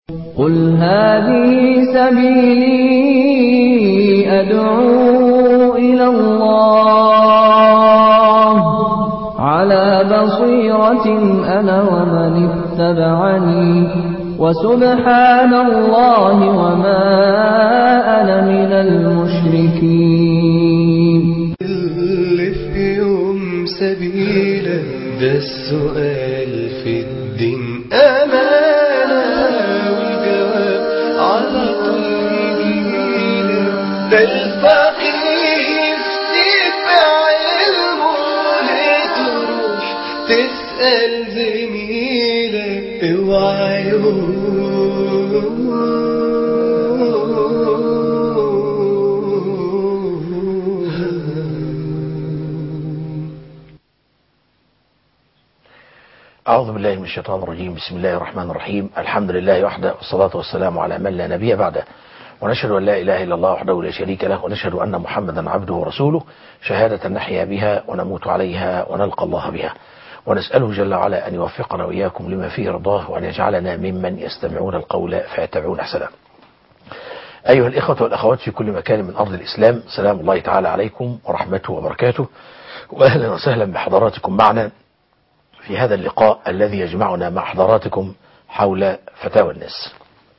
قل هذه سبيلي أدعو إلى الله على بصيرة أنا ومن اتبعني وسبحان الله وما أنا من المشركين اللي في يوم سبيلا ده السؤال في الدين أمانة والجواب على طول يجينا ده الفقيه يفتيك بعلمه ليه تروح تسأل زميلك اوعى يوم أعوذ بالله من الشيطان الرجيم بسم الله الرحمن الرحيم الحمد لله وحده والصلاة والسلام على من لا نبي بعده ونشهد أن لا إله إلا الله وحده لا شريك له ونشهد أن محمدا عبده ورسوله شهادة نحيا بها ونموت عليها ونلقى الله بها ونسأله جل وعلا أن يوفقنا وإياكم لما فيه رضاه وأن يجعلنا ممن يستمعون القول فيتبعون أحسنه أيها الإخوة والأخوات في كل مكان من أرض الإسلام سلام الله تعالى عليكم ورحمته وبركاته وأهلا وسهلا بحضراتكم معنا في هذا اللقاء الذي يجمعنا مع حضراتكم حول فتاوى الناس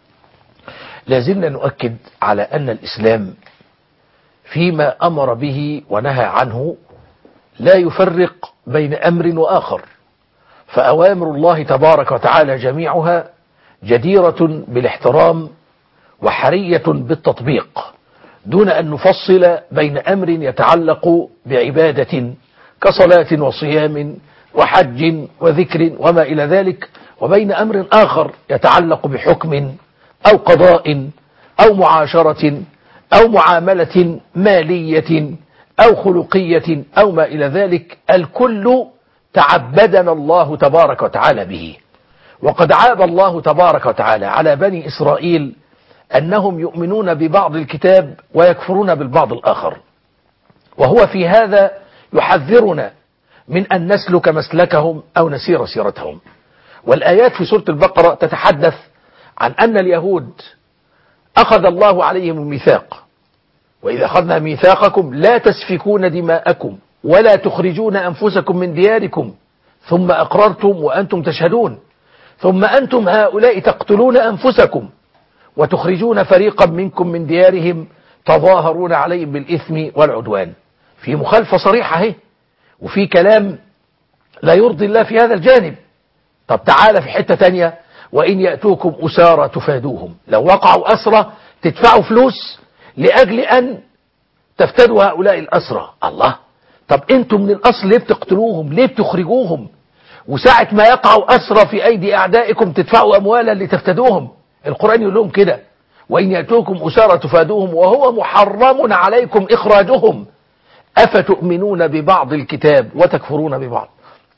لازلنا نؤكد على أن الإسلام فيما أمر به ونهى عنه لا يفرق بين أمر وآخر فأوامر الله تبارك وتعالى جميعها جديرة بالاحترام وحرية بالتطبيق دون أن نفصل بين أمر يتعلق بعبادة كصلاة وصيام وحج وذكر وما إلى ذلك وبين أمر آخر يتعلق بحكم أو قضاء أو معاشرة أو معاملة مالية أو خلقية أو ما إلى ذلك الكل تعبدنا الله تبارك وتعالى به وقد عاب الله تبارك وتعالى على بني إسرائيل أنهم يؤمنون ببعض الكتاب ويكفرون بالبعض الآخر وهو في هذا يحذرنا من أن نسلك مسلكهم أو نسير سيرتهم والآيات في سورة البقرة تتحدث عن أن اليهود أخذ الله عليهم الميثاق وإذا أخذنا ميثاقكم لا تسفكون دماءكم ولا تخرجون أنفسكم من دياركم ثم أقررتم وأنتم تشهدون ثم أنتم هؤلاء تقتلون أنفسكم وتخرجون فريقا منكم من ديارهم تظاهرون عليهم بالإثم والعدوان في مخالفة صريحة اهي وفي كلام لا يرضي الله في هذا الجانب طب تعالى في حتة تانية وإن يأتوكم أسارى تفادوهم لو وقعوا أسرى تدفعوا فلوس لأجل أن تفتدوا هؤلاء الأسرى الله طب انتم من الأصل ليه بتقتلوهم ليه بتخرجوهم وساعة ما يقعوا أسرى في أيدي أعدائكم تدفعوا أموالا لتفتدوهم القرآن يقول لهم كده وإن يأتوكم أسارى تفادوهم وهو محرم عليكم إخراجهم أفتؤمنون ببعض الكتاب وتكفرون ببعض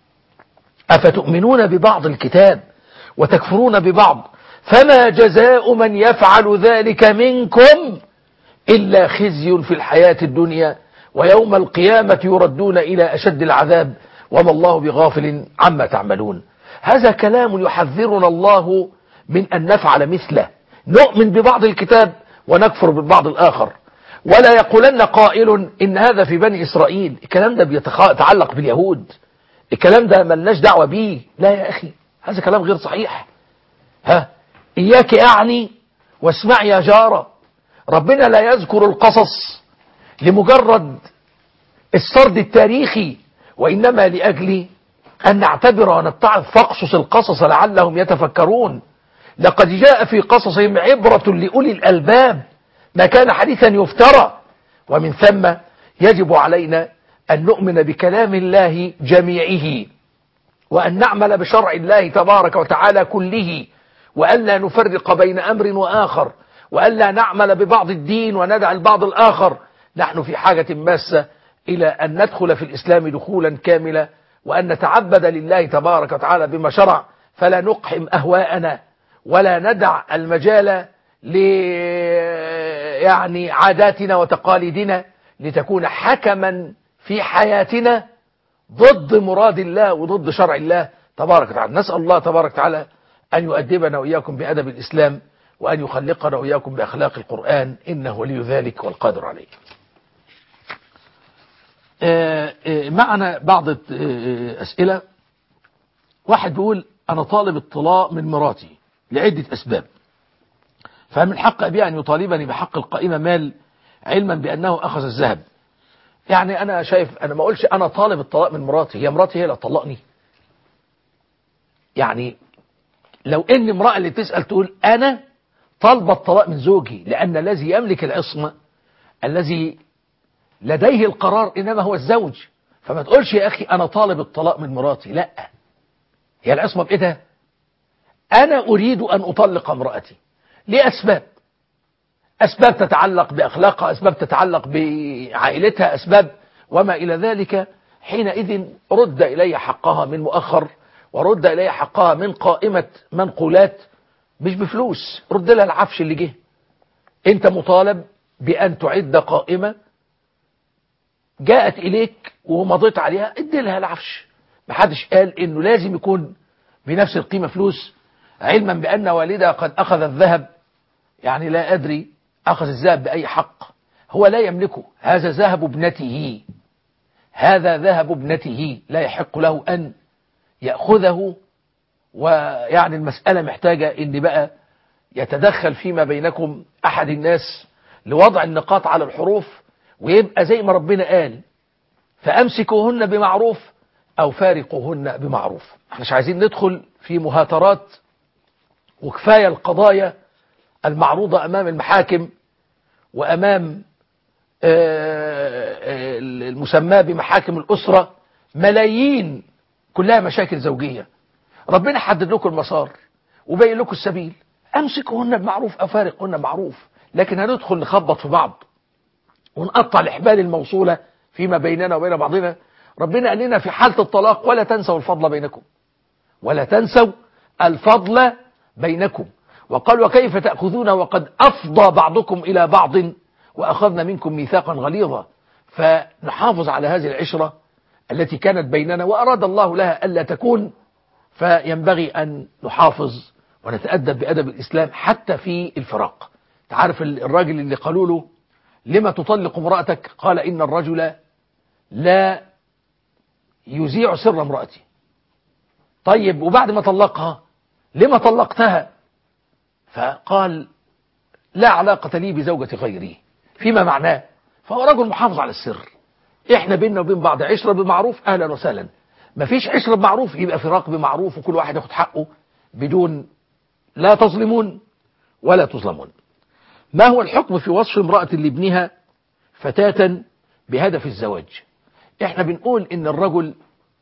أفتؤمنون ببعض الكتاب وتكفرون ببعض فما جزاء من يفعل ذلك منكم إلا خزي في الحياة الدنيا ويوم القيامة يردون إلى أشد العذاب وما الله بغافل عما تعملون هذا كلام يحذرنا الله من أن نفعل مثله نؤمن ببعض الكتاب ونكفر بالبعض الآخر ولا يقولن قائل إن هذا في بني إسرائيل الكلام ده بيتعلق باليهود الكلام ده ملناش دعوة بيه لا يا أخي هذا كلام غير صحيح ها إياك أعني واسمع يا جارة ربنا لا يذكر القصص لمجرد السرد التاريخي وإنما لأجل أن نعتبر ونتعظ فاقصص القصص لعلهم يتفكرون لقد جاء في قصصهم عبرة لأولي الألباب ما كان حديثا يفترى ومن ثم يجب علينا أن نؤمن بكلام الله جميعه وأن نعمل بشرع الله تبارك وتعالى كله وأن لا نفرق بين أمر وآخر وأن لا نعمل ببعض الدين وندع البعض الآخر نحن في حاجة ماسة إلى أن ندخل في الإسلام دخولا كاملا وأن نتعبد لله تبارك وتعالى بما شرع فلا نقحم أهواءنا ولا ندع المجال ل يعني عاداتنا وتقاليدنا لتكون حكما في حياتنا ضد مراد الله وضد شرع الله تبارك وتعالى نسأل الله تبارك وتعالى أن يؤدبنا وإياكم بأدب الإسلام وأن يخلقنا وإياكم بأخلاق القرآن إنه ولي ذلك والقادر عليه آه، آه، معنا بعض آه، أسئلة واحد بيقول أنا طالب الطلاق من مراتي لعدة أسباب فمن حق أبي أن يطالبني بحق القائمة مال علما بأنه أخذ الذهب يعني أنا شايف أنا ما أقولش أنا طالب الطلاق من مراتي هي مراتي هي اللي طلقني يعني لو ان امرأة اللي تسأل تقول انا طالبة الطلاق من زوجي لان الذي يملك العصمة الذي لديه القرار انما هو الزوج فما تقولش يا اخي انا طالب الطلاق من مراتي لا هي العصمة بايدها انا اريد ان اطلق امرأتي لاسباب اسباب تتعلق باخلاقها اسباب تتعلق بعائلتها اسباب وما الى ذلك حينئذ رد الي حقها من مؤخر ورد إليها حقها من قائمة منقولات مش بفلوس رد لها العفش اللي جه انت مطالب بأن تعد قائمة جاءت إليك ومضيت عليها ادي لها العفش محدش قال انه لازم يكون بنفس القيمة فلوس علما بأن والدها قد أخذ الذهب يعني لا أدري أخذ الذهب بأي حق هو لا يملكه هذا ذهب ابنته هذا ذهب ابنته لا يحق له أن يأخذه ويعني المسألة محتاجة ان بقى يتدخل فيما بينكم احد الناس لوضع النقاط على الحروف ويبقى زي ما ربنا قال فامسكوهن بمعروف او فارقوهن بمعروف احنا مش عايزين ندخل في مهاترات وكفاية القضايا المعروضة امام المحاكم وامام المسمى بمحاكم الاسرة ملايين كلها مشاكل زوجية ربنا حدد لكم المسار وبين لكم السبيل امسكوهن بمعروف او فارقهن بمعروف لكن هندخل نخبط في بعض ونقطع الحبال الموصولة فيما بيننا وبين بعضنا ربنا قال لنا في حالة الطلاق ولا تنسوا الفضل بينكم ولا تنسوا الفضل بينكم وقال وكيف تأخذون وقد أفضى بعضكم إلى بعض وأخذنا منكم ميثاقا غليظا فنحافظ على هذه العشرة التي كانت بيننا وأراد الله لها ألا تكون فينبغي أن نحافظ ونتأدب بأدب الإسلام حتى في الفراق تعرف الراجل اللي قالوا له لما تطلق امرأتك قال إن الرجل لا يذيع سر امرأتي طيب وبعد ما طلقها لما طلقتها فقال لا علاقة لي بزوجة غيري فيما معناه فهو رجل محافظ على السر احنا بيننا وبين بعض عشرة بمعروف اهلا وسهلا مفيش عشرة بمعروف يبقى فراق بمعروف وكل واحد ياخد حقه بدون لا تظلمون ولا تظلمون ما هو الحكم في وصف امرأة لابنها فتاة بهدف الزواج احنا بنقول ان الرجل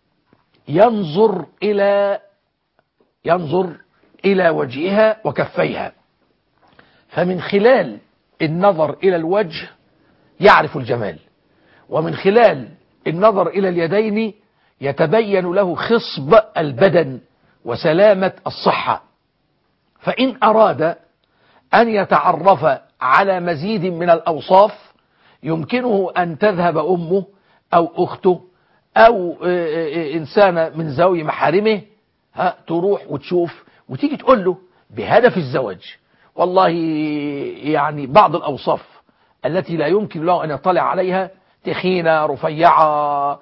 ينظر الى ينظر الى وجهها وكفيها فمن خلال النظر الى الوجه يعرف الجمال ومن خلال النظر إلى اليدين يتبين له خصب البدن وسلامة الصحة فإن أراد أن يتعرف على مزيد من الأوصاف يمكنه أن تذهب أمه أو أخته أو إنسانة من زوي محارمه ها تروح وتشوف وتيجي تقول له بهدف الزواج والله يعني بعض الأوصاف التي لا يمكن له أن يطلع عليها تخينة رفيعة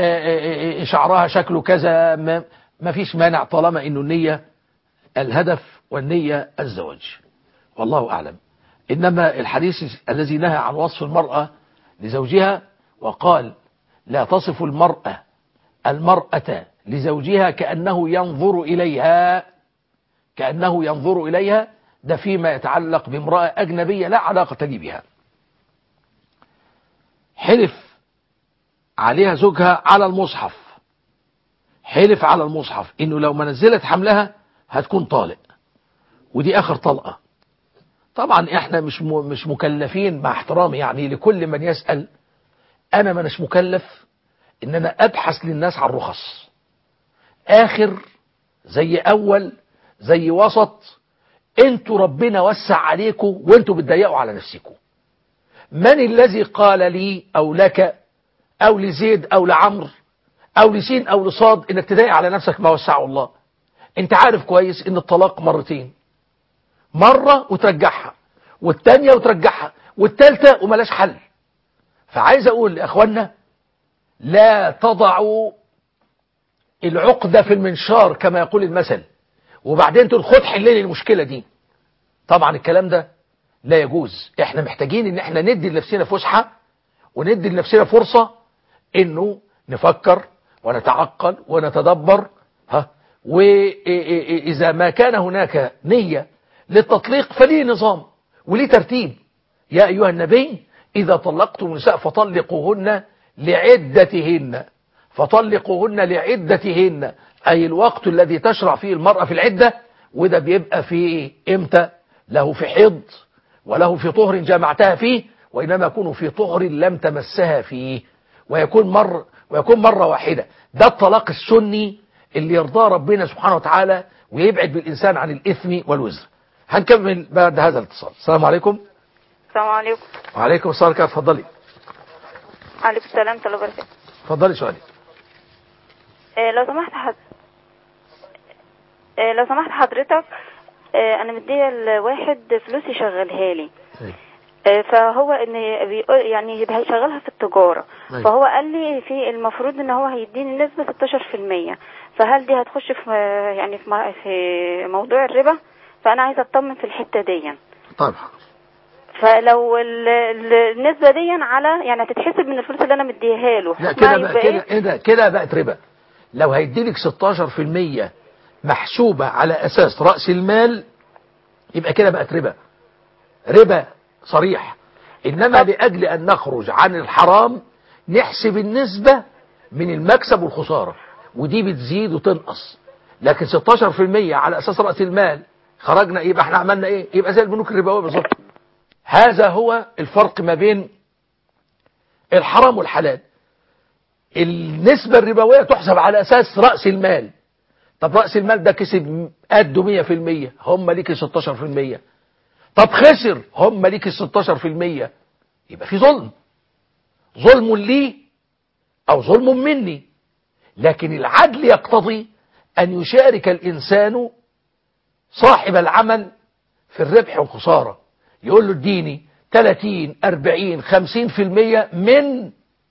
شعرها شكله كذا ما فيش مانع طالما انه النية الهدف والنية الزواج والله أعلم إنما الحديث الذي نهى عن وصف المرأة لزوجها وقال لا تصف المرأة المرأة لزوجها كأنه ينظر إليها كأنه ينظر إليها ده فيما يتعلق بامرأة أجنبية لا علاقة لي بها حلف عليها زوجها على المصحف حلف على المصحف انه لو ما نزلت حملها هتكون طالق ودي اخر طلقة طبعا احنا مش مش مكلفين مع احترامي يعني لكل من يسأل انا مش مكلف ان انا ابحث للناس عن رخص اخر زي اول زي وسط انتوا ربنا وسع عليكم وانتوا بتضيقوا على نفسكم من الذي قال لي او لك او لزيد او لعمر او لسين او لصاد انك تضايق على نفسك ما وسعه الله انت عارف كويس ان الطلاق مرتين مرة وترجعها والتانية وترجعها والتالتة وملاش حل فعايز اقول لاخوانا لا تضعوا العقدة في المنشار كما يقول المثل وبعدين تقول خد حل لي المشكلة دي طبعا الكلام ده لا يجوز احنا محتاجين ان احنا ندي لنفسنا فسحة وندي لنفسنا فرصة انه نفكر ونتعقل ونتدبر ها واذا ما كان هناك نية للتطليق فليه نظام وليه ترتيب يا ايها النبي اذا طلقتم النساء فطلقوهن لعدتهن فطلقوهن لعدتهن أي الوقت الذي تشرع فيه المرأة في العدة وده بيبقى في إمتى له في حيض وله في طهر جمعتها فيه وإنما يكون في طهر لم تمسها فيه ويكون مر ويكون مرة واحدة ده الطلاق السني اللي يرضاه ربنا سبحانه وتعالى ويبعد بالإنسان عن الإثم والوزر هنكمل بعد هذا الاتصال السلام عليكم السلام عليكم وعليكم السلام عليكم اتفضلي عليكم السلام ورحمة الله وبركاته اتفضلي سؤالي آه، لو سمحت حد... آه، لو سمحت حضرتك آه، انا مديه لواحد فلوس يشغلها لي آه، فهو ان بيقول يعني هيشغلها في التجاره أيوة. فهو قال لي في المفروض ان هو هيديني نسبه 16% فهل دي هتخش في يعني في م- في موضوع الربا فانا عايزه اطمن في الحته دي طيب فلو ال- ال- النسبه دي على يعني هتتحسب من الفلوس اللي انا مديها له لا حكمها كده بقى يبقى كده إيه؟ كده كده بقت ربا لو هيديلك 16% محسوبة على أساس رأس المال يبقى كده بقت ربا ربا صريح إنما لأجل أن نخرج عن الحرام نحسب النسبة من المكسب والخسارة ودي بتزيد وتنقص لكن 16% على أساس رأس المال خرجنا يبقى احنا عملنا ايه يبقى زي البنوك الربوية بالظبط هذا هو الفرق ما بين الحرام والحلال النسبة الربوية تحسب على أساس رأس المال طب رأس المال ده كسب قده 100% هم ليك 16% طب خسر هم ليك 16% يبقى في ظلم ظلم لي أو ظلم مني لكن العدل يقتضي أن يشارك الإنسان صاحب العمل في الربح والخسارة يقول له اديني 30 40 50% من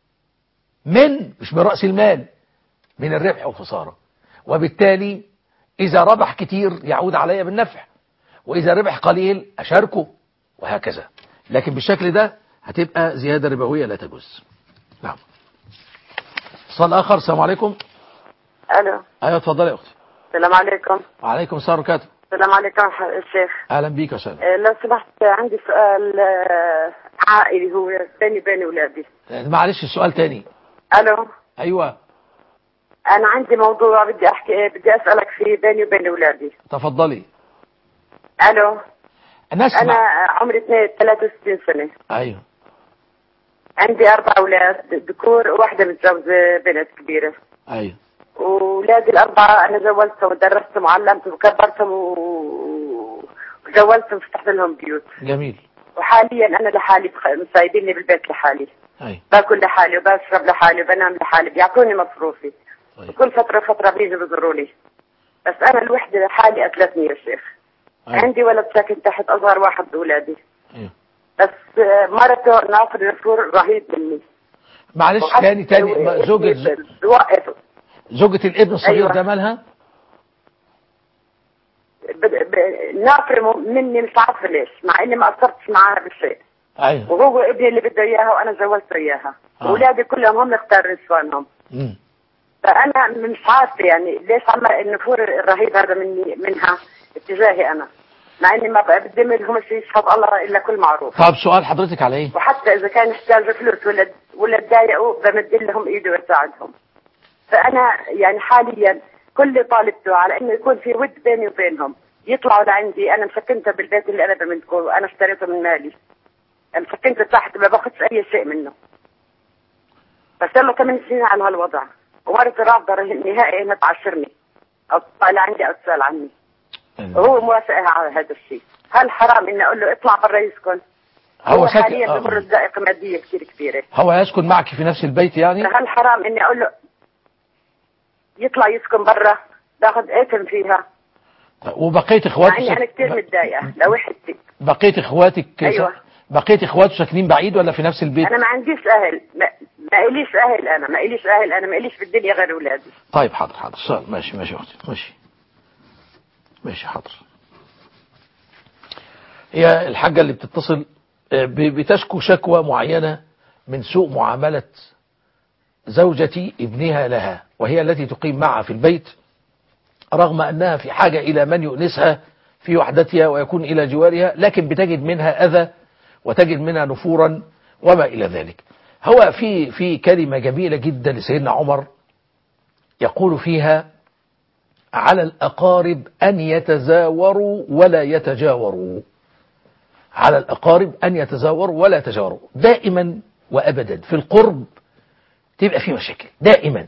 من مش من رأس المال من الربح والخسارة وبالتالي إذا ربح كتير يعود علي بالنفع وإذا ربح قليل أشاركه وهكذا لكن بالشكل ده هتبقى زيادة ربوية لا تجوز نعم اتصال آخر السلام عليكم الو أيوة اتفضلي يا أختي السلام عليكم وعليكم السلام وبركاته السلام عليكم ح- الشيخ أهلا بيك يا سلام آه، لو سمحت عندي سؤال آه، عائلي هو بيني وبين اولادي معلش السؤال تاني الو أيوة انا عندي موضوع بدي احكي بدي اسالك فيه بيني وبين اولادي تفضلي الو انا نسمع عمري 63 سنه أيوة عندي اربع اولاد ذكور وواحده متجوزه بنت كبيره أيوة واولادي الاربعه انا جوزتهم ودرستهم وعلمتهم وكبرتهم و- وجوزتهم وفتحت لهم بيوت جميل وحاليا انا لحالي بخ- مسايبيني بالبيت لحالي أيوة باكل لحالي وبشرب لحالي وبنام لحالي بيعطوني مصروفي طيب كل فترة فترة بيجوا بيزوروا لي بس أنا الوحدة لحالي أكلتني يا شيخ أيوة عندي ولد ساكن تحت أصغر واحد بأولادي أيوة بس آه، مرته ناقد نفور رهيب مني معلش وحتى تاني تاني و- ما- زوجة بوقف زوجة الابن الصغير أيوة. ده مالها ب- ب- نافر مني مش عارفة ليش مع إني ما قصرتش معاها بالشيء أيوة وهو ابني اللي بده إياها وأنا جوزته إياها آه. أولادي كلهم هم اختاروا نسوانهم مم. فانا مش عارفه يعني ليش عم النفور الرهيب هذا مني منها اتجاهي انا مع اني ما بقدم لهم شيء يشهد الله الا كل معروف طب سؤال حضرتك على ايه وحتى اذا كان احتاج فلوس ولا ولا تضايقوا بمد لهم ايدي واساعدهم فانا يعني حاليا كل اللي طالبته على انه يكون في ود بيني وبينهم يطلعوا لعندي انا مسكنته بالبيت اللي انا بملكه وانا اشتريته من مالي مسكنته تحت ما باخذش اي شيء منه بس له ثمان سنين على هالوضع ومرتي رافضه نهائي انها تعشرني او تطلع لعندي او تسال عني وهو موافق على هذا الشيء هل حرام اني اقول له اطلع برا يسكن هو هو ساكن حاليا آه. بمر بضائقه ماديه كثير كبيره هو يسكن معك في نفس البيت يعني هل حرام اني اقول له يطلع يسكن برا باخذ ايتم فيها وبقية مع اخواتك اني انا كثير متضايقه لوحدتي بقية اخواتك أيوة. بقية اخواتك ساكنين بعيد ولا في نفس البيت انا ما عنديش اهل ما, ما اليش اهل انا ما اليش اهل انا ما اليش في الدنيا غير اولادي طيب حاضر حاضر سؤال ماشي ماشي يا اختي ماشي ماشي حاضر هي الحاجة اللي بتتصل آه، ب- بتشكو شكوى معينة من سوء معاملة زوجة ابنها لها وهي التي تقيم معها في البيت رغم أنها في حاجة إلى من يؤنسها في وحدتها ويكون إلى جوارها لكن بتجد منها أذى وتجد منها نفورا وما إلى ذلك هو في في كلمة جميلة جدا لسيدنا عمر يقول فيها على الأقارب أن يتزاوروا ولا يتجاوروا على الأقارب أن يتزاوروا ولا يتجاوروا دائما وأبدا في القرب تبقى في مشاكل دائما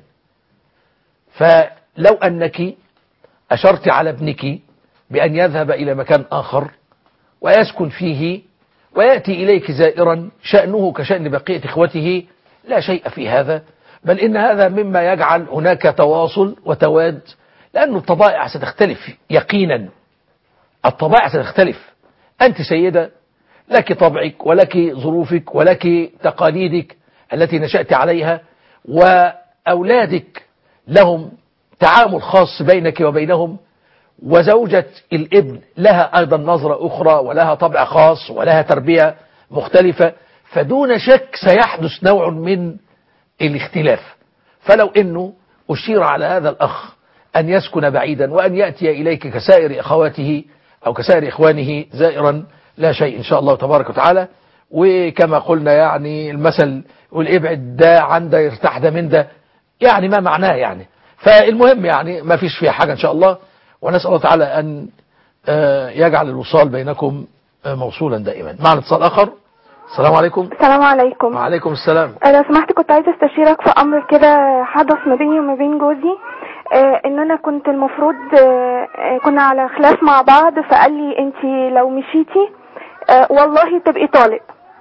فلو أنك أشرت على ابنك بأن يذهب إلى مكان آخر ويسكن فيه ويأتي إليك زائرا شأنه كشأن بقية إخوته لا شيء في هذا بل إن هذا مما يجعل هناك تواصل وتواد لأن الطبائع ستختلف يقينا الطبائع ستختلف أنت سيدة لك طبعك ولك ظروفك ولك تقاليدك التي نشأت عليها وأولادك لهم تعامل خاص بينك وبينهم وزوجة الابن لها أيضا نظرة أخرى ولها طبع خاص ولها تربية مختلفة فدون شك سيحدث نوع من الاختلاف فلو أنه أشير على هذا الأخ أن يسكن بعيدا وأن يأتي إليك كسائر أخواته أو كسائر إخوانه زائرا لا شيء إن شاء الله تبارك وتعالى وكما قلنا يعني المثل يقول ابعد ده عن ده يرتاح ده من ده يعني ما معناه يعني فالمهم يعني ما فيش فيها حاجة إن شاء الله ونسأل الله تعالى أن آه، يجعل الوصال بينكم آه، موصولا دائما معنا اتصال آخر السلام عليكم السلام عليكم وعليكم السلام آه، لو سمحت كنت عايزه استشيرك في امر كده حدث ما بيني وما بين جوزي آه، ان انا كنت المفروض آه، آه، كنا على خلاف مع بعض فقال لي انت لو مشيتي آه، والله تبقي طالق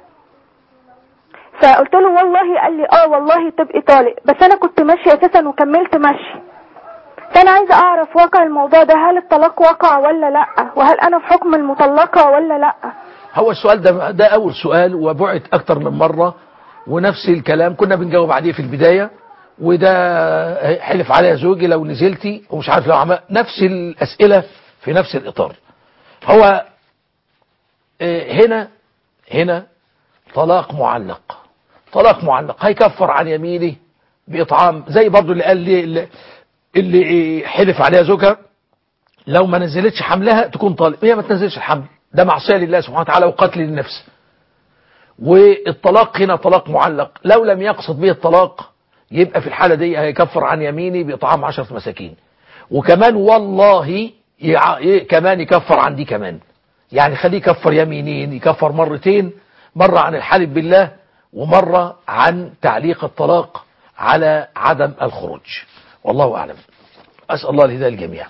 فقلت له والله قال لي اه والله تبقي طالق بس انا كنت ماشيه اساسا وكملت مشي فانا عايزه اعرف واقع الموضوع ده هل الطلاق وقع ولا لا وهل انا في حكم المطلقه ولا لا هو السؤال ده ده أول سؤال وبعت أكتر من مرة ونفس الكلام كنا بنجاوب عليه في البداية وده حلف عليها زوجي لو نزلتي ومش عارف لو عمل نفس الأسئلة في نفس الإطار هو آه، هنا هنا طلاق معلق طلاق معلق هيكفر عن يمينه بإطعام زي برضو اللي قال لي اللي, اللي حلف عليها زوجها لو ما نزلتش حملها تكون طالق هي ما تنزلش الحمل ده معصية لله سبحانه وتعالى وقتل للنفس والطلاق هنا طلاق معلق لو لم يقصد به الطلاق يبقى في الحالة دي هيكفر عن يمينه بإطعام عشرة مساكين وكمان والله يع... ي- كمان يكفر عن دي كمان يعني خليه يكفر يمينين يكفر مرتين مرة عن الحلف بالله ومرة عن تعليق الطلاق على عدم الخروج والله أعلم أسأل الله الهداية الجميع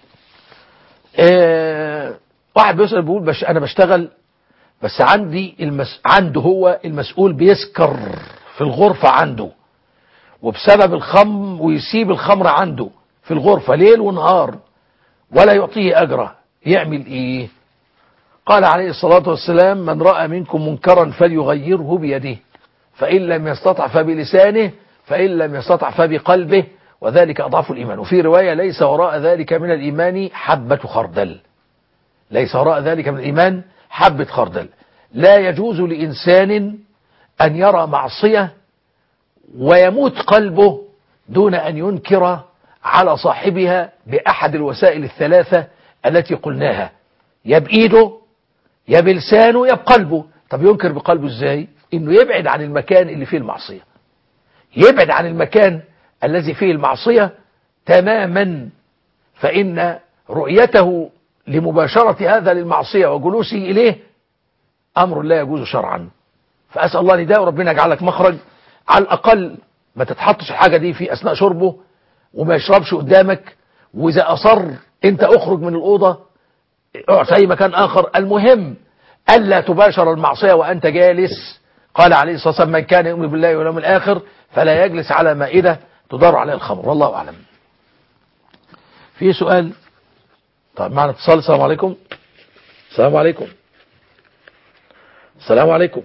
آه واحد بيسأل بيقول بش أنا بشتغل بس عندي المس... عنده هو المسؤول بيسكر في الغرفة عنده وبسبب الخم ويسيب الخمر عنده في الغرفة ليل ونهار ولا يعطيه أجره يعمل إيه قال عليه الصلاة والسلام من رأى منكم منكرا فليغيره بيده فإن لم يستطع فبلسانه فإن لم يستطع فبقلبه وذلك أضعف الإيمان وفي رواية ليس وراء ذلك من الإيمان حبة خردل ليس وراء ذلك من الإيمان حبة خردل لا يجوز لإنسان أن يرى معصية ويموت قلبه دون أن ينكر على صاحبها بأحد الوسائل الثلاثة التي قلناها يا بإيده يا بلسانه يا بقلبه طب ينكر بقلبه ازاي انه يبعد عن المكان اللي فيه المعصية يبعد عن المكان الذي فيه المعصية تماما فإن رؤيته لمباشرة هذا للمعصية وجلوسه إليه أمر لا يجوز شرعا فأسأل الله نداء وربنا يجعلك مخرج على الأقل ما تتحطش الحاجة دي في أثناء شربه وما يشربش قدامك وإذا أصر أنت أخرج من الأوضة اقعد في أي مكان آخر المهم ألا تباشر المعصية وأنت جالس قال عليه الصلاة والسلام من كان يؤمن بالله واليوم الآخر فلا يجلس على مائدة تدار عليه الخمر والله أعلم في سؤال طيب معنا اتصال السلام عليكم السلام عليكم السلام عليكم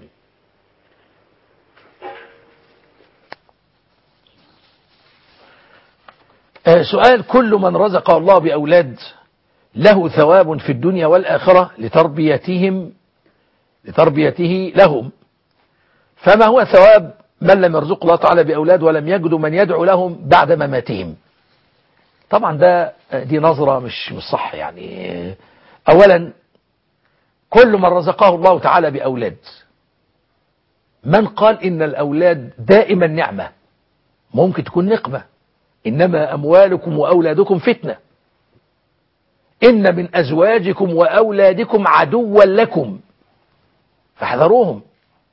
آه، سؤال كل من رزقه الله بأولاد له ثواب في الدنيا والآخرة لتربيتهم لتربيته لهم فما هو ثواب من لم يرزق الله تعالى بأولاد ولم يجدوا من يدعو لهم بعد مماتهم طبعا ده دي نظرة مش مش صح يعني أولا كل من رزقه الله تعالى بأولاد من قال إن الأولاد دائما نعمة ممكن تكون نقمة إنما أموالكم وأولادكم فتنة إن من أزواجكم وأولادكم عدوا لكم فاحذروهم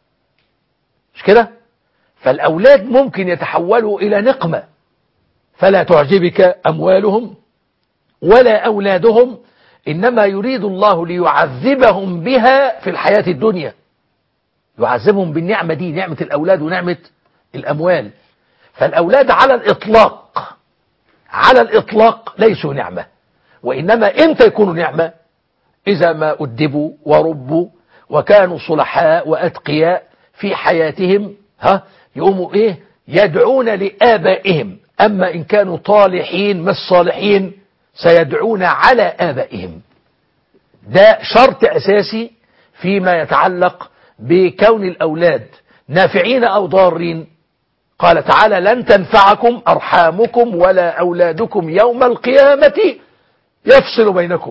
مش كده فالأولاد ممكن يتحولوا إلى نقمة فلا تعجبك أموالهم ولا أولادهم إنما يريد الله ليعذبهم بها في الحياة الدنيا يعذبهم بالنعمة دي نعمة الأولاد ونعمة الأموال فالأولاد على الإطلاق على الإطلاق ليسوا نعمة وإنما إمتى يكونوا نعمة إذا ما أدبوا وربوا وكانوا صلحاء وأتقياء في حياتهم ها يقوموا إيه يدعون لآبائهم أما إن كانوا طالحين مش صالحين سيدعون على آبائهم ده شرط أساسي فيما يتعلق بكون الأولاد نافعين أو ضارين قال تعالى لن تنفعكم أرحامكم ولا أولادكم يوم القيامة يفصل بينكم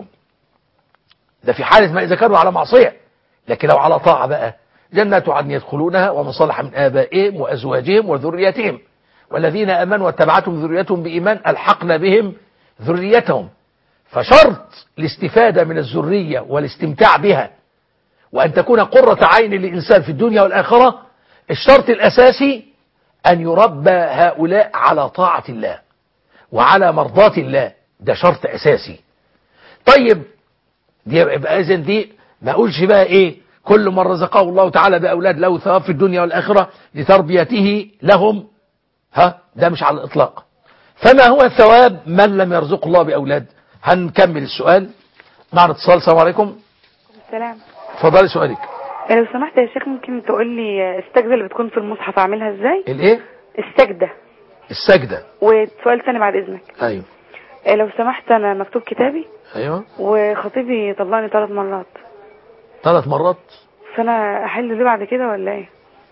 ده في حالة ما إذا كانوا على معصية لكن لو على طاعة بقى جنات عدن يدخلونها ومن صلح من آبائهم وأزواجهم وذريتهم والذين أمنوا واتبعتهم ذريتهم بإيمان ألحقنا بهم ذريتهم فشرط الاستفادة من الذرية والاستمتاع بها وأن تكون قرة عين للإنسان في الدنيا والآخرة الشرط الأساسي أن يربى هؤلاء على طاعة الله وعلى مرضاة الله ده شرط أساسي طيب دي يبقى إذن دي ما أقولش بقى إيه كل من رزقه الله تعالى بأولاد له ثواب في الدنيا والآخرة لتربيته لهم ها ده مش على الإطلاق فما هو الثواب من لم يرزق الله بأولاد هنكمل السؤال معنا اتصال السلام عليكم السلام اتفضلي سؤالك لو سمحت يا شيخ ممكن تقول لي السجدة اللي بتكون في المصحف اعملها ازاي الايه السجدة السجدة وسؤال ثاني بعد اذنك ايوه لو سمحت انا مكتوب كتابي ايوه وخطيبي طلعني ثلاث مرات ثلاث مرات فانا احل دي بعد كده ولا ايه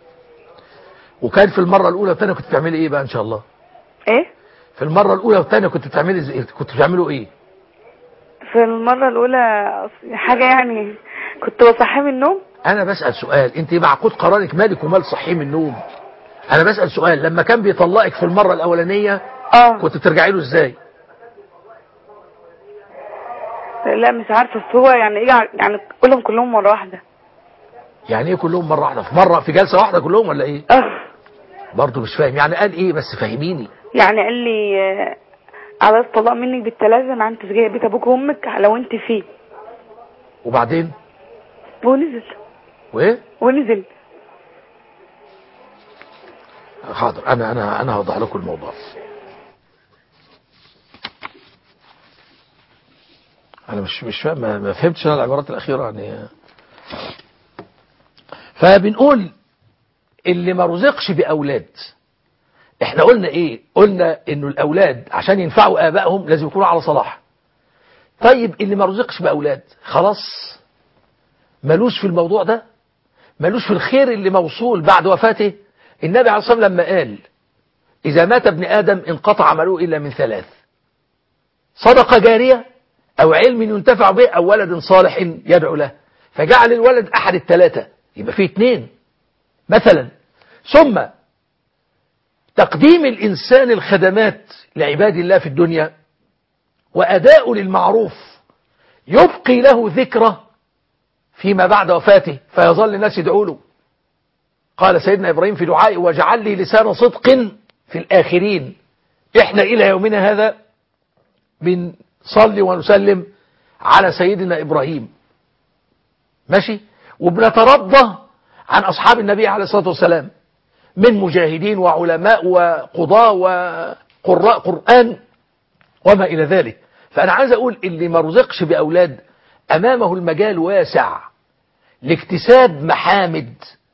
وكان في المرة الأولى والثانية كنت بتعملي إيه بقى إن شاء الله ايه في المرة الأولى والثانية كنت بتعملي زي كنت بتعملوا إيه في المرة الاولى حاجة يعني كنت بصحي من النوم أنا بسأل سؤال أنت معقود قرارك مالك ومال صحي من النوم أنا بسأل سؤال لما كان بيطلقك في المرة الأولانية اه كنت بترجعي له إزاي لا مش عارفة بس هو يعني ايه يعني كلهم كلهم مرة واحدة يعني إيه كلهم مرة واحدة في مرة في جلسة واحدة كلهم ولا إيه اه برضه مش فاهم يعني قال إيه بس فهميني يعني قال لي آه، على الطلاق منك بالتلازم عن تسجيل بيت ابوك وامك لو انت فيه وبعدين ونزل وإيه ونزل حاضر أنا أنا أنا هوضح لكم الموضوع أنا مش مش فاهم ما ما فهمتش أنا العبارات الأخيرة يعني فبنقول اللي ما رزقش بأولاد احنا قلنا ايه قلنا انه الاولاد عشان ينفعوا ابائهم لازم يكونوا على صلاح طيب اللي ما رزقش باولاد خلاص ملوش في الموضوع ده ملوش في الخير اللي موصول بعد وفاته النبي عليه الصلاه والسلام لما قال اذا مات ابن ادم انقطع عمله الا من ثلاث صدقه جاريه او علم ينتفع به او ولد صالح يدعو له فجعل الولد احد الثلاثه يبقى فيه اثنين مثلا ثم تقديم الإنسان الخدمات لعباد الله في الدنيا وأداء للمعروف يبقي له ذكرى فيما بعد وفاته فيظل الناس يدعوا له قال سيدنا إبراهيم في دعائه وجعل لي لسان صدق في الآخرين إحنا إلى يومنا هذا بنصلي ونسلم على سيدنا إبراهيم ماشي وبنترضى عن أصحاب النبي عليه الصلاة والسلام من مجاهدين وعلماء وقضاة وقراء قرآن وما إلى ذلك فأنا عايز أقول اللي ما رزقش بأولاد أمامه المجال واسع لاكتساب محامد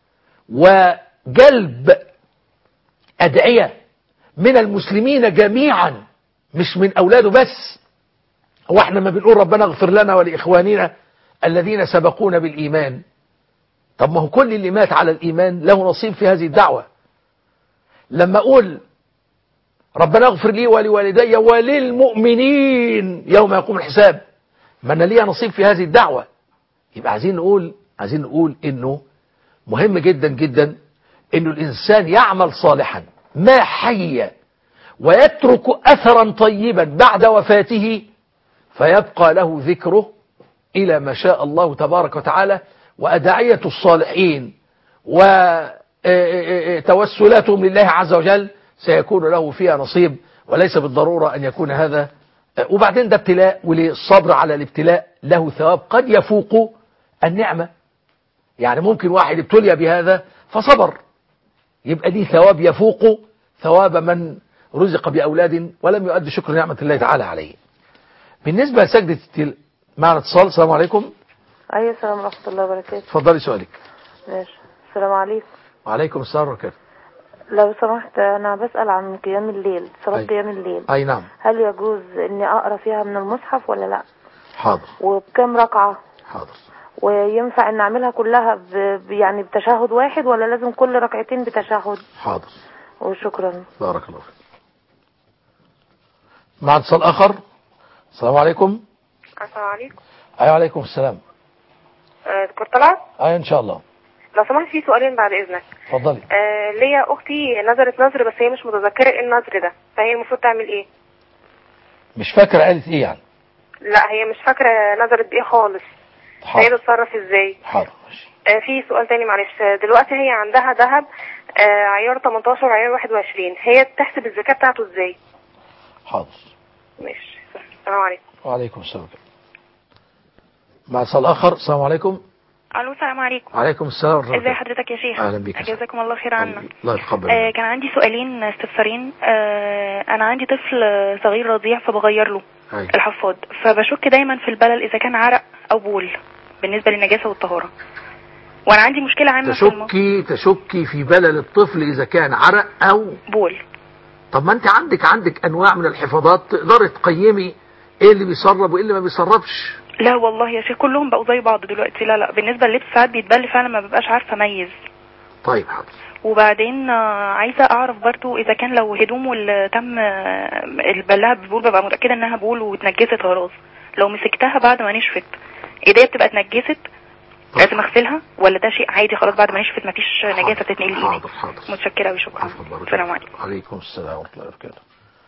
وجلب أدعية من المسلمين جميعا مش من أولاده بس هو احنا ما بنقول ربنا اغفر لنا ولإخواننا الذين سبقونا بالإيمان طب ما هو كل اللي مات على الإيمان له نصيب في هذه الدعوة لما أقول ربنا اغفر لي ولوالدي وللمؤمنين يوم يقوم الحساب ما أنا ليا نصيب في هذه الدعوة يبقى عايزين نقول عايزين نقول إنه مهم جدا جدا إنه الإنسان يعمل صالحا ما حي ويترك أثرا طيبا بعد وفاته فيبقى له ذكره إلى ما شاء الله تبارك وتعالى وأدعية الصالحين وتوسلاتهم لله عز وجل سيكون له فيها نصيب وليس بالضرورة أن يكون هذا وبعدين ده ابتلاء وللصبر على الابتلاء له ثواب قد يفوق النعمة يعني ممكن واحد ابتلي بهذا فصبر يبقى دي ثواب يفوق ثواب من رزق بأولاد ولم يؤدي شكر نعمة الله تعالى عليه بالنسبة لسجدة التل... معنا اتصال السلام عليكم ايوه السلام ورحمه الله وبركاته اتفضلي سؤالك ماشي السلام عليكم وعليكم السلام ورحمة لو سمحت انا بسال عن قيام الليل صلاه أي. قيام الليل أي نعم هل يجوز اني اقرا فيها من المصحف ولا لا حاضر وبكم ركعه حاضر وينفع ان اعملها كلها ب... ب- يعني بتشهد واحد ولا لازم كل ركعتين بتشهد حاضر وشكرا بارك الله فيك مع اتصال آخر السلام عليكم السلام عليكم أيوة عليكم السلام آه، دكتور طلعت أيوة إن شاء الله لو سمحت في سؤالين بعد اذنك اتفضلي آه ليا اختي نظرت نظر بس هي مش متذكره ايه النظر ده فهي المفروض تعمل ايه مش فاكرة قالت إيه يعني لا هي مش فاكره نظرت بايه خالص فهي حاضر تتصرف ازاي حاضر ماشي آه في سؤال تاني معلش آه، دلوقتي هي عندها ذهب آه عيار 18 وعيار 21 هي تحسب الزكاه بتاعته ازاي حاضر ماشي السلام عليكم وعليكم السلام مع اتصال آخر السلام عليكم الو السلام عليكم وعليكم السلام ورحمة الله ازي حضرتك يا شيخ أهلا بك يا جزاكم الله خير عنا الله يتقبل آه منك. كان عندي سؤالين استفسارين آه انا عندي طفل آه، صغير رضيع فبغير له أيوة. الحفاض فبشك دايما في البلل اذا كان عرق او بول بالنسبه للنجاسه والطهاره وانا عندي مشكله عامه في الم... تشكي تشكي في بلل الطفل إذا كان عرق أو بول طب ما أنت عندك عندك أنواع من الحفاظات تقدري تقيمي إيه اللي بيسرب وإيه اللي ما بيسربش لا والله يا شيخ كلهم بقوا زي بعض دلوقتي لا لا بالنسبه للبس ساعات بيتبل فعلا ما ببقاش عارفه اميز طيب حاضر وبعدين آه، عايزه اعرف برضو اذا كان لو هدومه اللي تم آه، البلاها ببول ببقى متاكده انها بول واتنجست خلاص لو مسكتها بعد ما نشفت ايديا بتبقى اتنجست لازم اغسلها ولا ده شيء عادي خلاص بعد ما نشفت مفيش نجاسه تتنقل لي حاضر حاضر متشكره قوي شكرا السلام عليكم عليكم السلام ورحمة الله وبركاته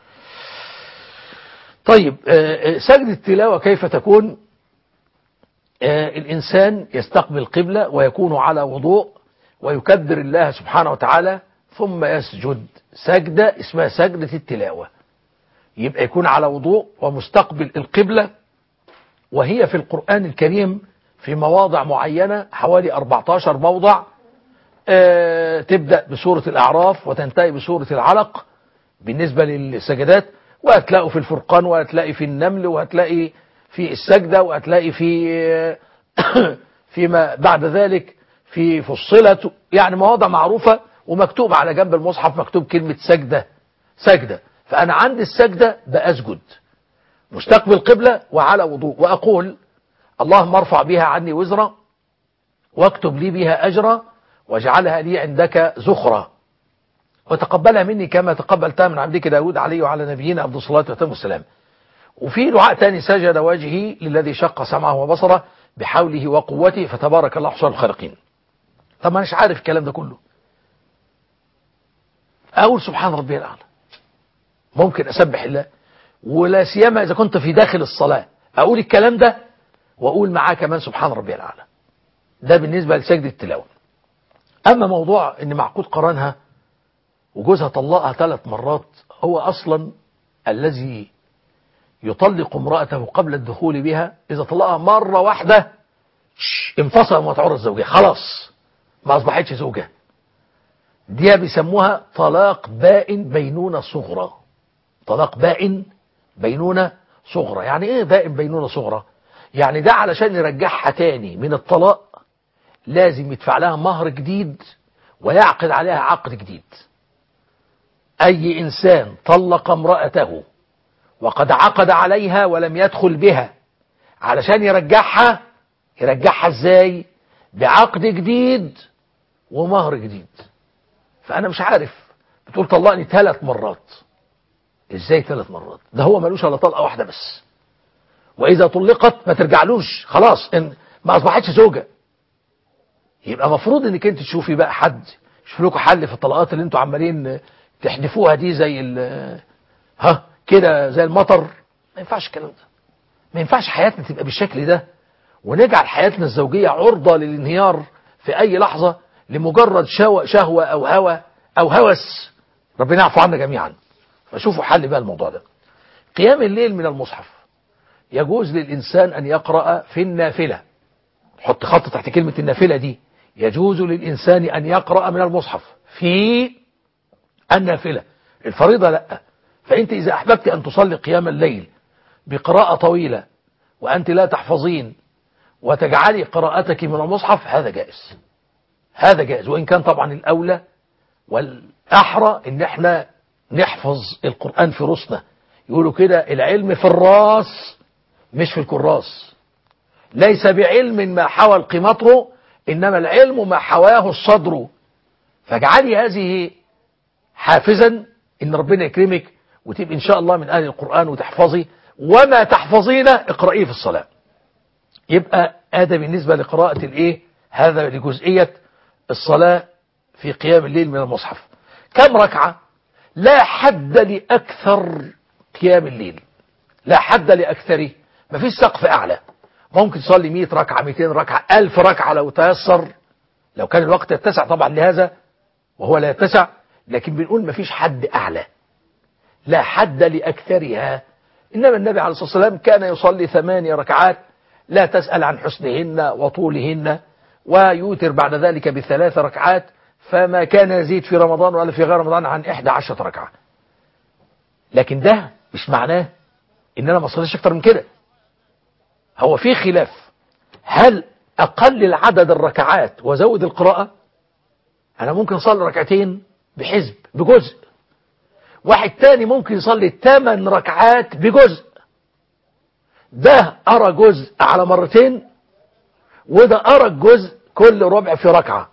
طيب آه، آه، سجد التلاوة كيف تكون آه، الإنسان يستقبل قبلة ويكون على وضوء ويكبر الله سبحانه وتعالى ثم يسجد سجدة اسمها سجدة التلاوة يبقى يكون على وضوء ومستقبل القبلة وهي في القرآن الكريم في مواضع معينة حوالي 14 موضع آه، تبدأ بسورة الأعراف وتنتهي بسورة العلق بالنسبة للسجدات وهتلاقوا في الفرقان وهتلاقي في النمل وهتلاقي في السجدة وهتلاقي في فيما بعد ذلك في فصلت يعني مواضع معروفة ومكتوب على جنب المصحف مكتوب كلمة سجدة سجدة فأنا عندي السجدة بأسجد مستقبل قبلة وعلى وضوء وأقول اللهم ارفع بها عني وزرا واكتب لي بها أجرا واجعلها لي عندك زخرا وتقبلها مني كما تقبلتها من عبدك داود عليه وعلى نبينا عبد الصلاة وتم السلام وفي دعاء تاني سجد وجهي للذي شق سمعه وبصره بحوله وقوته فتبارك الله احسن الخالقين طب ما مش عارف الكلام ده كله اقول سبحان ربي الاعلى ممكن اسبح الله ولا سيما اذا كنت في داخل الصلاه اقول الكلام ده واقول معاه كمان سبحان ربي الاعلى ده بالنسبه لسجد التلاوه اما موضوع ان معقود قرانها وجوزها طلقها ثلاث مرات هو اصلا الذي يطلق امرأته قبل الدخول بها إذا طلقها مرة واحدة شش، انفصل متعور الزوجية خلاص ما أصبحتش زوجة دي بيسموها طلاق بائن بينونة صغرى طلاق بائن بينونة صغرى يعني ايه بائن بينونة صغرى يعني ده علشان يرجعها تاني من الطلاق لازم يدفع لها مهر جديد ويعقد عليها عقد جديد اي انسان طلق امرأته وقد عقد عليها ولم يدخل بها علشان يرجعها يرجعها ازاي بعقد جديد ومهر جديد فانا مش عارف بتقول طلقني ثلاث مرات ازاي ثلاث مرات ده هو ملوش الا طلقه واحده بس واذا طلقت ما ترجعلوش خلاص ان ما اصبحتش زوجه يبقى مفروض انك انت تشوفي بقى حد يشوف لكم حل في الطلقات اللي انتوا عمالين تحدفوها دي زي ال ها كده زي المطر ما ينفعش الكلام ده ما ينفعش حياتنا تبقى بالشكل ده ونجعل حياتنا الزوجية عرضة للانهيار في أي لحظة لمجرد شهوة, شهوة أو هوى أو هوس ربنا يعفو عنا جميعا فشوفوا حل بقى الموضوع ده قيام الليل من المصحف يجوز للإنسان أن يقرأ في النافلة حط خط تحت كلمة النافلة دي يجوز للإنسان أن يقرأ من المصحف في النافلة الفريضة لا فأنت إذا أحببت أن تصلي قيام الليل بقراءة طويلة وأنت لا تحفظين وتجعلي قراءتك من المصحف هذا جائز هذا جائز وإن كان طبعا الأولى والأحرى إن احنا نحفظ القرآن في رسنا يقولوا كده العلم في الراس مش في الكراس ليس بعلم ما حوى القمطر إنما العلم ما حواه الصدر فاجعلي هذه حافزا إن ربنا يكرمك وتبقى إن شاء الله من أهل القرآن وتحفظي وما تحفظين اقرأيه في الصلاة يبقى هذا بالنسبة لقراءة الايه هذا لجزئية الصلاة في قيام الليل من المصحف كم ركعة لا حد لأكثر قيام الليل لا حد لأكثره ما فيش سقف أعلى ممكن تصلي 100 ركعة 200 ركعة 1000 ركعة لو تيسر لو كان الوقت يتسع طبعا لهذا وهو لا يتسع لكن بنقول ما فيش حد أعلى لا حد لأكثرها إنما النبي عليه الصلاة والسلام كان يصلي ثمانية ركعات لا تسأل عن حسنهن وطولهن ويوتر بعد ذلك بثلاث ركعات فما كان يزيد في رمضان ولا في غير رمضان عن إحدى عشرة ركعة لكن ده مش معناه إن أنا ما أصليش أكتر من كده هو في خلاف هل أقلل عدد الركعات وزود القراءة أنا ممكن أصلي ركعتين بحزب بجزء واحد تاني ممكن يصلي ثمان ركعات بجزء ده أرى جزء على مرتين وده أرى الجزء كل ربع في ركعة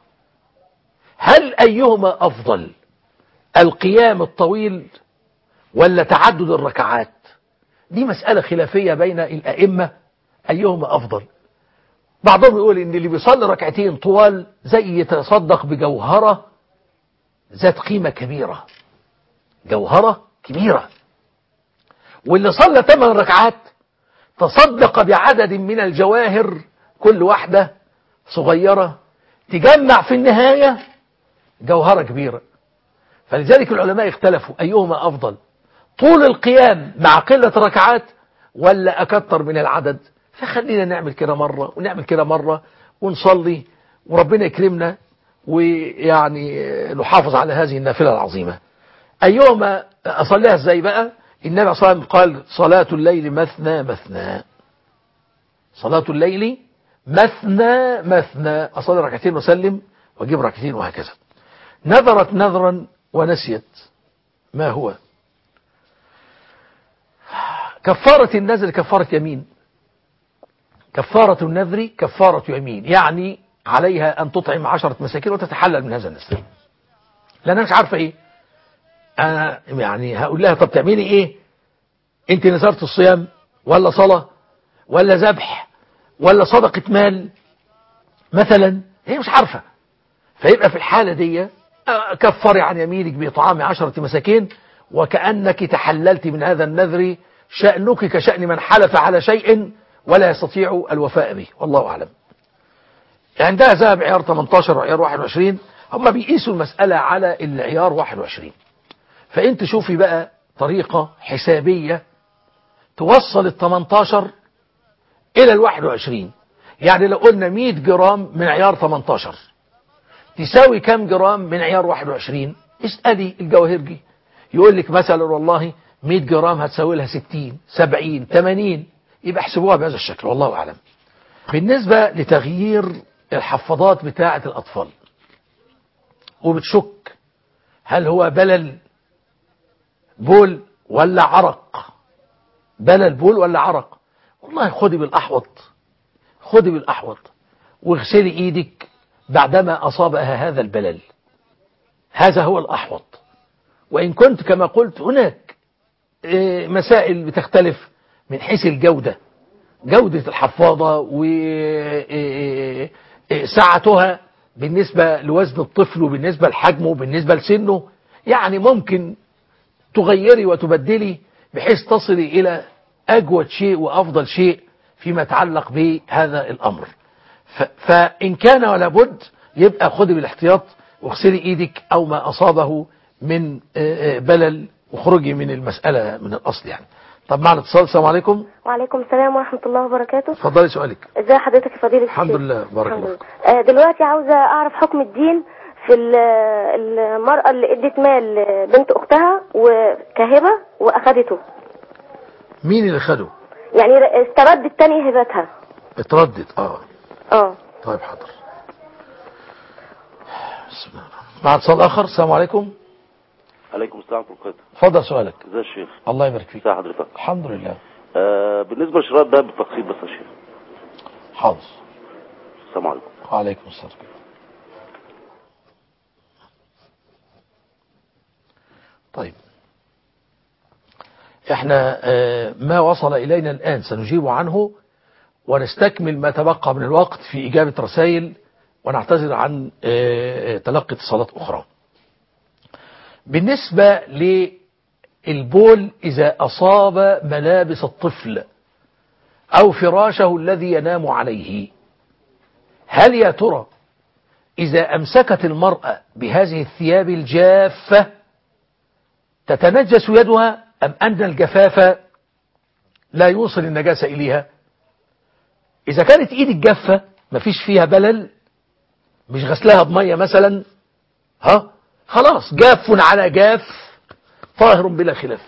هل أيهما أفضل القيام الطويل ولا تعدد الركعات دي مسألة خلافية بين الأئمة أيهما أفضل بعضهم يقول إن اللي بيصلي ركعتين طوال زي يتصدق بجوهرة ذات قيمة كبيرة جوهرة كبيرة واللي صلى ثمان ركعات تصدق بعدد من الجواهر كل واحدة صغيرة تجمع في النهاية جوهرة كبيرة فلذلك العلماء اختلفوا أيهما أفضل طول القيام مع قلة ركعات ولا أكتر من العدد فخلينا نعمل كده مرة ونعمل كده مرة ونصلي وربنا يكرمنا ويعني نحافظ على هذه النافلة العظيمة أيهما أصليها ازاي بقى النبي صلى الله عليه وسلم قال صلاة الليل مثنى مثنى صلاة الليل مثنى مثنى أصلي ركعتين وسلم وأجيب ركعتين وهكذا نذرت نذرا ونسيت ما هو كفارة النذر كفارة يمين كفارة النذر كفارة يمين يعني عليها أن تطعم عشرة مساكين وتتحلل من هذا النذر لأنها مش عارفة إيه أنا يعني هقول لها طب تعملي إيه أنت نذرت الصيام ولا صلاة ولا ذبح ولا صدقة مال مثلا هي مش عارفة فيبقى في الحالة دي كفري عن يمينك بإطعام عشرة مساكين وكأنك تحللت من هذا النذر شأنك كشأن من حلف على شيء ولا يستطيع الوفاء به والله أعلم عندها ذهب عيار 18 وعيار 21 هم بيقيسوا المسألة على العيار 21 فانت شوفي بقى طريقة حسابية توصل ال 18 إلى ال 21 يعني لو قلنا 100 جرام من عيار 18 تساوي كم جرام من عيار 21 اسألي الجواهرجي يقول لك مثلا والله 100 جرام هتساوي لها 60 70 80 يبقى احسبوها بهذا الشكل والله أعلم بالنسبة لتغيير الحفاضات بتاعة الأطفال وبتشك هل هو بلل بول ولا عرق بلل بول ولا عرق والله خدي بالأحوط خدي بالأحوط واغسلي ايدك بعدما أصابها هذا البلل هذا هو الأحوط وإن كنت كما قلت هناك إيه، مسائل بتختلف من حيث الجودة جودة الحفاضة وسعتها بالنسبة لوزن الطفل وبالنسبة لحجمه وبالنسبة لسنه يعني ممكن تغيري وتبدلي بحيث تصلي إلى أجود شيء وأفضل شيء فيما يتعلق بهذا الأمر ف- فإن كان ولا بد يبقى خذي بالاحتياط واغسلي إيدك أو ما أصابه من آه، آه، بلل وخرجي من المسألة من الأصل يعني طب معنا اتصال السلام عليكم وعليكم السلام ورحمة الله وبركاته اتفضلي سؤالك ازي حضرتك يا فضيلة الحمد الشيخ؟ لله بارك الحمد الله لله آه، دلوقتي عاوزة أعرف حكم الدين في ال- المرأة اللي ادت مال بنت أختها وكهبة وأخدته مين اللي خده يعني استرد التاني هبتها اتردد اه اه طيب حاضر بسم الله الرحمن- مع اتصال اخر السلام عليكم عليكم السلام ورحمة الله اتفضل سؤالك ازي يا شيخ الله يبارك فيك ازي حضرتك الحمد لله آه بالنسبة لشراء الدهب بالتقسيط بس يا شيخ حاضر السلام عليكم وعليكم السلام طيب احنا آه، ما وصل الينا الان سنجيب عنه ونستكمل ما تبقى من الوقت في اجابة رسائل ونعتذر عن آه، تلقي اتصالات اخرى بالنسبة للبول اذا اصاب ملابس الطفل او فراشه الذي ينام عليه هل يا ترى إذا أمسكت المرأة بهذه الثياب الجافة تتنجس يدها أم أن الجفاف لا يوصل النجاسة إليها إذا كانت إيد الجافة مفيش فيها بلل مش غسلها بمية مثلا ها خلاص جاف على جاف طاهر بلا خلاف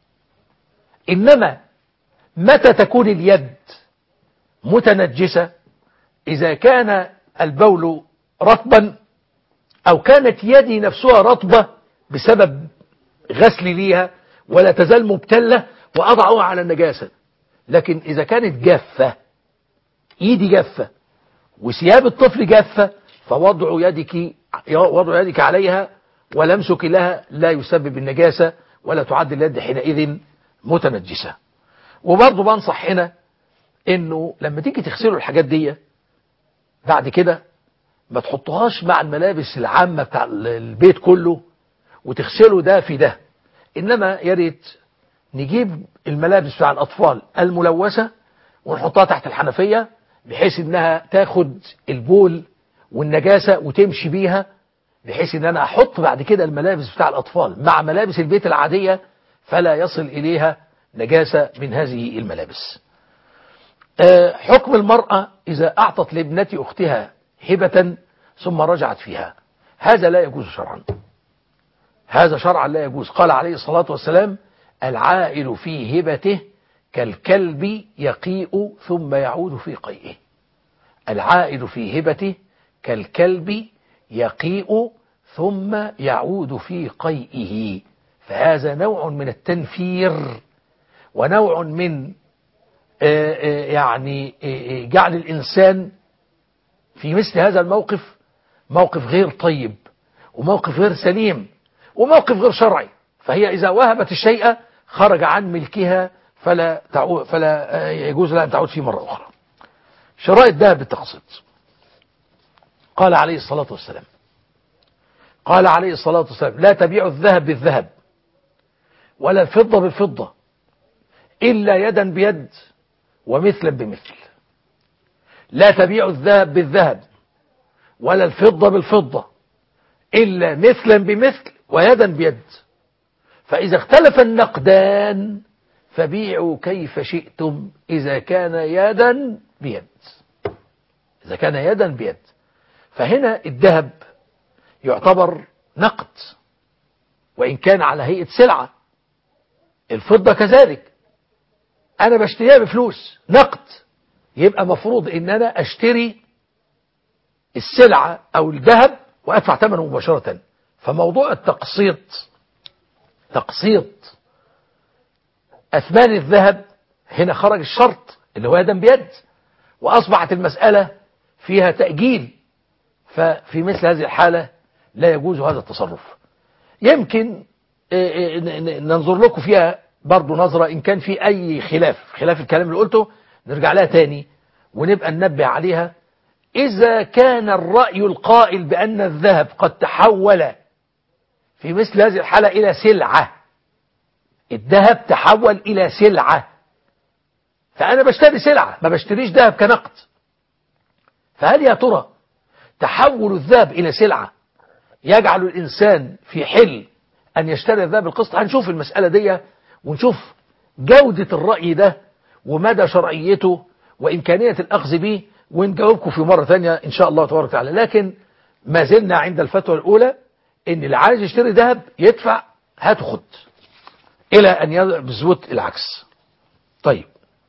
إنما متى تكون اليد متنجسة إذا كان البول رطبا أو كانت يدي نفسها رطبة بسبب غسل ليها ولا تزال مبتلة وأضعها على النجاسة لكن إذا كانت جافة إيدي جافة وثياب الطفل جافة فوضع يدك وضع يدك عليها ولمسك لها لا يسبب النجاسة ولا تعد اليد حينئذ متنجسة وبرضه بنصح هنا انه لما تيجي تغسلوا الحاجات دي بعد كده ما تحطوهاش مع الملابس العامة بتاع البيت كله وتغسلوا ده في ده انما يا ريت نجيب الملابس بتاع الاطفال الملوثة ونحطها تحت الحنفية بحيث انها تاخد البول والنجاسة وتمشي بيها بحيث ان انا احط بعد كده الملابس بتاع الاطفال مع ملابس البيت العادية فلا يصل اليها نجاسة من هذه الملابس آه، حكم المرأة إذا أعطت لابنة أختها هبة ثم رجعت فيها هذا لا يجوز شرعا هذا شرعا لا يجوز قال عليه الصلاة والسلام العائل في هبته كالكلب يقيء ثم يعود في قيئه العائل في هبته كالكلب يقيء ثم يعود في قيئه فهذا نوع من التنفير ونوع من آه، آه، يعني آه، آه، جعل الإنسان في مثل هذا الموقف موقف غير طيب وموقف غير سليم وموقف غير شرعي فهي إذا وهبت الشيء خرج عن ملكها فلا تعود فلا آه، يجوز لها أن تعود فيه مرة أخرى شراء الذهب بالتقسيط قال عليه الصلاة والسلام قال عليه الصلاة والسلام لا تبيع الذهب بالذهب ولا الفضة بالفضة إلا يدا بيد ومثلا بمثل لا تبيع الذهب بالذهب ولا الفضة بالفضة إلا مثلا بمثل ويدا بيد فإذا اختلف النقدان فبيعوا كيف شئتم إذا كان يدا بيد إذا كان يدا بيد فهنا الذهب يعتبر نقد وإن كان على هيئة سلعة الفضة كذلك انا بشتريها بفلوس نقد يبقى مفروض ان انا اشتري السلعة او الذهب وادفع ثمنه مباشرة فموضوع التقسيط تقسيط اثمان الذهب هنا خرج الشرط اللي هو يدا بيد واصبحت المسألة فيها تأجيل ففي مثل هذه الحالة لا يجوز هذا التصرف يمكن ننظر لكم فيها برضو نظرة إن كان في أي خلاف خلاف الكلام اللي قلته نرجع لها تاني ونبقى ننبه عليها إذا كان الرأي القائل بأن الذهب قد تحول في مثل هذه الحالة إلى سلعة الذهب تحول إلى سلعة فأنا بشتري سلعة ما بشتريش ذهب كنقد فهل يا ترى تحول الذهب إلى سلعة يجعل الإنسان في حل أن يشتري الذهب القسط هنشوف المسألة دي ونشوف جودة الرأي ده ومدى شرعيته وإمكانية الأخذ به ونجاوبكم في مرة ثانية إن شاء الله تبارك وتعالى لكن ما زلنا عند الفتوى الأولى إن اللي عايز يشتري ذهب يدفع هات خد إلى أن يثبت العكس طيب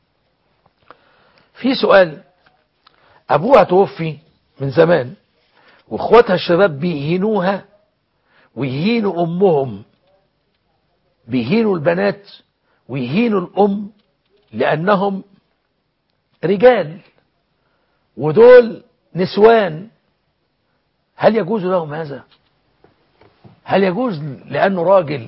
في سؤال أبوها توفي من زمان واخواتها الشباب بيهينوها ويهينوا أمهم بيهينوا البنات ويهينوا الأم لأنهم رجال ودول نسوان هل يجوز لهم هذا هل يجوز لأنه راجل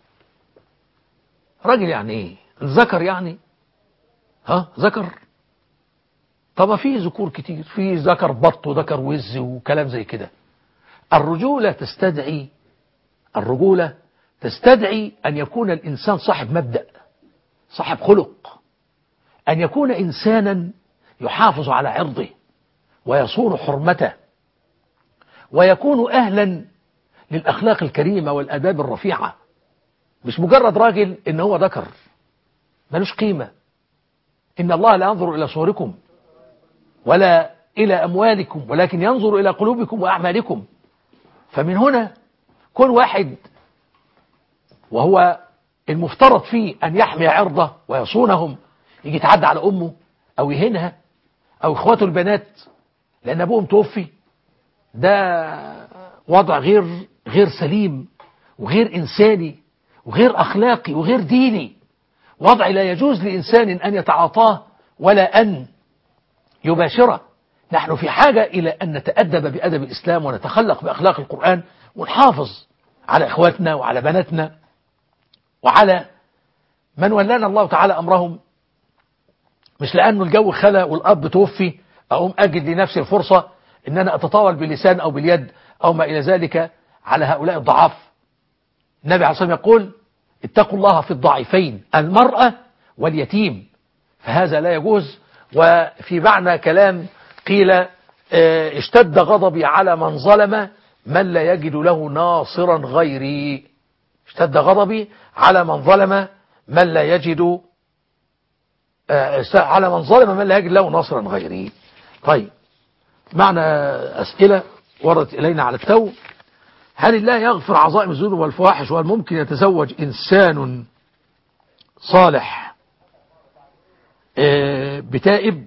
راجل يعني ايه ذكر يعني ها ذكر طب ما في ذكور كتير في ذكر بط وذكر وز وكلام زي كده الرجولة تستدعي الرجولة تستدعي أن يكون الإنسان صاحب مبدأ صاحب خلق أن يكون إنسانا يحافظ على عرضه ويصون حرمته ويكون أهلا للأخلاق الكريمة والأداب الرفيعة مش مجرد راجل إن هو ذكر ملوش قيمة إن الله لا ينظر إلى صوركم ولا إلى أموالكم ولكن ينظر إلى قلوبكم وأعمالكم فمن هنا كل واحد وهو المفترض فيه أن يحمي عرضه ويصونهم يجي يتعدى على أمه أو يهينها أو إخواته البنات لأن أبوهم توفي ده وضع غير غير سليم وغير إنساني وغير أخلاقي وغير ديني وضع لا يجوز لإنسان أن يتعاطاه ولا أن يباشره نحن في حاجة إلى أن نتأدب بأدب الإسلام ونتخلق بأخلاق القرآن ونحافظ على إخواتنا وعلى بناتنا وعلى من ولانا الله تعالى أمرهم مش لأنه الجو خلا والأب توفي أقوم أجد لنفسي الفرصة أن أنا أتطاول باللسان أو باليد أو ما إلى ذلك على هؤلاء الضعاف النبي عليه الصلاة والسلام يقول اتقوا الله في الضعيفين المرأة واليتيم فهذا لا يجوز وفي معنى كلام قيل اشتد غضبي على من ظلم من لا يجد له ناصرا غيري اشتد غضبي على من ظلم من لا يجد على من ظلم من لا يجد له ناصرا غيري طيب معنى أسئلة وردت إلينا على التو هل الله يغفر عظائم الذنوب والفواحش وهل ممكن يتزوج إنسان صالح بتائب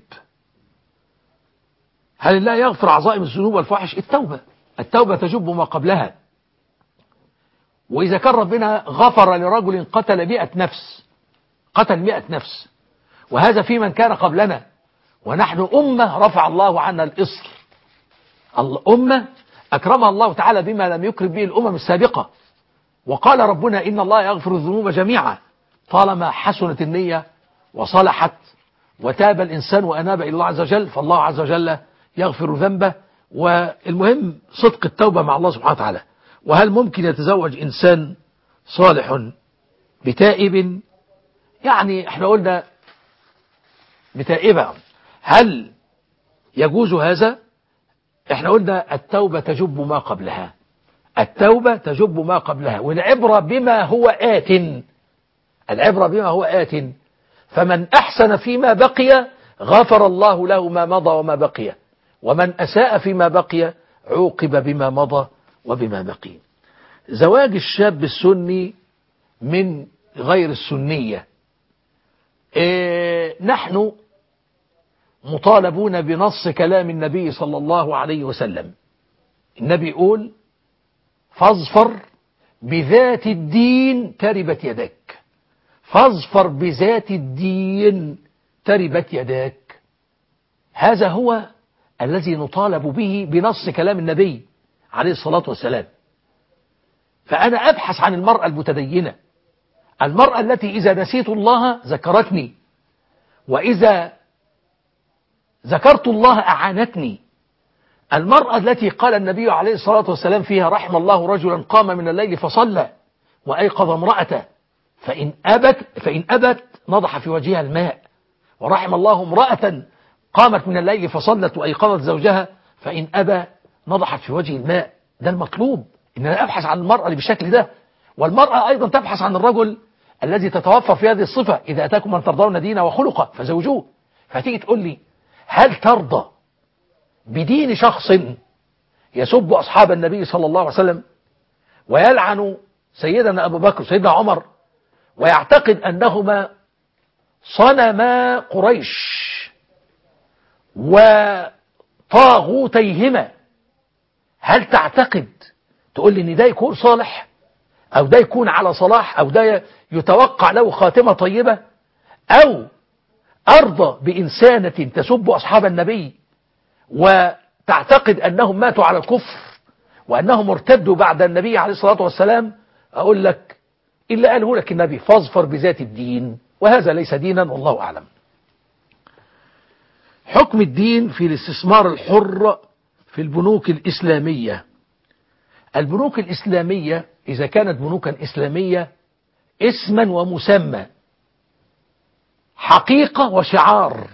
هل الله يغفر عظائم الذنوب والفواحش التوبة التوبة تجب ما قبلها وإذا كان ربنا غفر لرجل قتل مئة نفس قتل مئة نفس وهذا في من كان قبلنا ونحن أمة رفع الله عنا الإصر الأمة أكرمها الله تعالى بما لم يكرم به الأمم السابقة وقال ربنا إن الله يغفر الذنوب جميعا طالما حسنت النية وصلحت وتاب الإنسان وأناب إلى الله عز وجل فالله عز وجل يغفر ذنبه والمهم صدق التوبة مع الله سبحانه وتعالى وهل ممكن يتزوج إنسان صالح بتائب يعني احنا قلنا بتائبة هل يجوز هذا احنا قلنا التوبة تجب ما قبلها التوبة تجب ما قبلها والعبرة بما هو آت العبرة بما هو آت فمن أحسن فيما بقي غفر الله له ما مضى وما بقي ومن أساء فيما بقي عوقب بما مضى وبما بقي زواج الشاب السني من غير السنية إيه نحن مطالبون بنص كلام النبي صلى الله عليه وسلم النبي يقول فاظفر بذات الدين تربت يدك فاظفر بذات الدين تربت يداك هذا هو الذي نطالب به بنص كلام النبي عليه الصلاة والسلام فأنا أبحث عن المرأة المتدينة المرأة التي إذا نسيت الله ذكرتني وإذا ذكرت الله أعانتني المرأة التي قال النبي عليه الصلاة والسلام فيها رحم الله رجلا قام من الليل فصلى وأيقظ امرأته فإن أبت, فإن أبت نضح في وجهها الماء ورحم الله امرأة قامت من الليل فصلت وأيقظت زوجها فإن أبى نضحت في وجه الماء ده المطلوب إن أنا أبحث عن المرأة اللي بالشكل ده والمرأة أيضا تبحث عن الرجل الذي تتوفر في هذه الصفة إذا أتاكم من ترضون دينه وخلقه فزوجوه فتيجي تقول لي هل ترضى بدين شخص يسب أصحاب النبي صلى الله عليه وسلم ويلعن سيدنا أبو بكر سيدنا عمر ويعتقد أنهما صنما قريش وطاغوتيهما هل تعتقد تقول لي ان ده يكون صالح او ده يكون على صلاح او ده يتوقع له خاتمة طيبة او ارضى بانسانة تسب اصحاب النبي وتعتقد انهم ماتوا على الكفر وانهم ارتدوا بعد النبي عليه الصلاة والسلام اقول لك الا قاله لك النبي فاظفر بذات الدين وهذا ليس دينا والله اعلم حكم الدين في الاستثمار الحر في البنوك الإسلامية البنوك الإسلامية إذا كانت بنوكا إسلامية اسما ومسمى حقيقة وشعار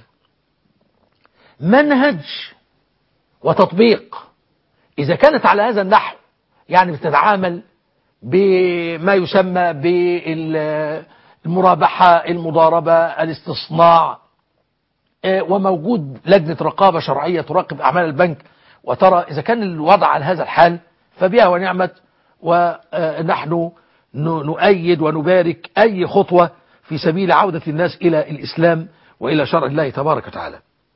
منهج وتطبيق إذا كانت على هذا النحو يعني بتتعامل بما يسمى بالمرابحة المضاربة الاستصناع وموجود لجنة رقابة شرعية تراقب أعمال البنك وترى إذا كان الوضع على هذا الحال فبها ونعمت ونحن نؤيد ونبارك أي خطوة في سبيل عودة الناس إلى الإسلام وإلى شرع الله تبارك وتعالى